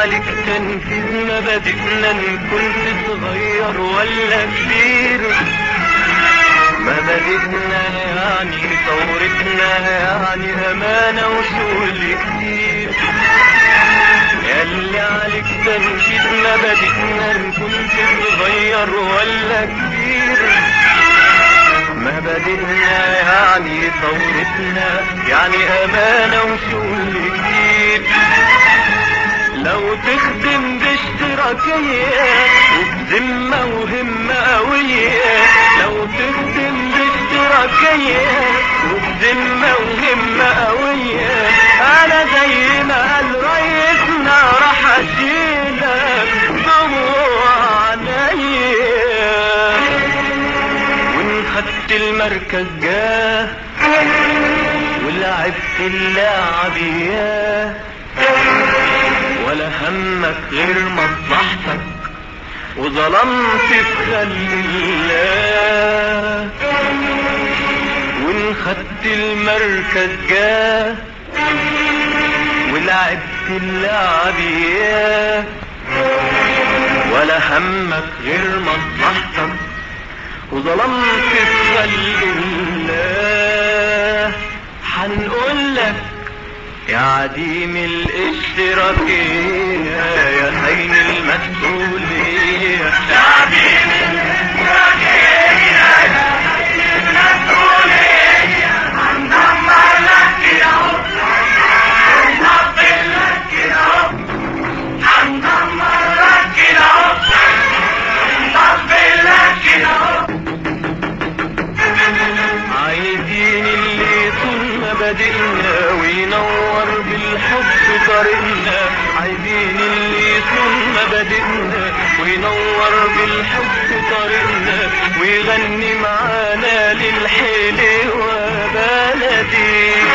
عليك تنفيذ مبادئنا ان كنت صغير ولا كبير مبادئنا يعني ثورتنا يعني امانة وشغل كتير ياللي عليك تنفيذ مبادئنا ان كنت صغير ولا كبير مبادئنا يعني ثورتنا يعني امانة وشغل كتير لو تخدم باشتراكية وبذمة وهمة قوية لو تخدم باشتراكية وبذمة وهمة قوية انا زي ما قال رئيسنا راح اشيلك دموع عينيا وان خدت المركز جاه ولعبت اللعب اياه ولا همك غير مصلحتك وظلمت في خلق الله وان خدت المركز جاه ولعبت اللعب اياه ولا همك غير مصلحتك وظلمت في خلق الله هنقول لك يا عديم الاشتراكية يا حين المسؤولية يا عديم الاشتراكية يا حين المسؤولية هندمر لك كده اهو هنطبل لك كده اهو هندمر لك كده اهو هنطبل لك كده اهو عايزين اللي يصون مبادئنا وينور بالحب طريقنا عايزين اللي يصون مبادئنا وينور بالحب طريقنا ويغني معانا للحلوة بلدي